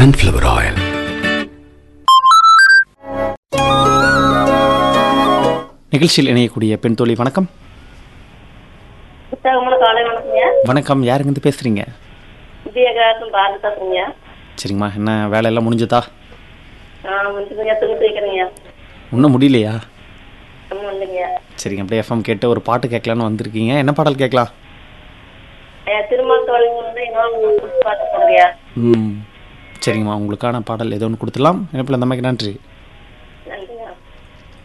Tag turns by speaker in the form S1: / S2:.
S1: sunflower oil.
S2: நிகழ்ச்சியில் இணையக்கூடிய பெண் தோழி வணக்கம்
S3: உற்சாகமான காலை வணக்கங்க
S2: வணக்கம் யாருங்கிருந்து பேசுறீங்க
S3: விஜயகாசம் பாரதி பேசுறீங்க
S2: சரிங்கம்மா என்ன வேலையெல்லாம் முடிஞ்சதா
S3: ஆ முடிச்சுதுங்க துணி துவைக்கிறேங்க
S2: இன்னும் முடியலையா
S3: ஒன்றும் இல்லைங்க
S2: சரிங்க அப்படியே எஃப்எம் கேட்டு ஒரு பாட்டு கேட்கலான்னு வந்திருக்கீங்க என்ன பாடல் கேட்கலாம்
S3: என் திருமண தோழிங்க வந்து இன்னொரு பாட்டு சொல்லுங்க
S2: ம் சரிங்கம்மா உங்களுக்கான பாடல் ஏதோ ஒன்று கொடுத்துடலாம் இணைப்பில் அந்த மாதிரி நன்றி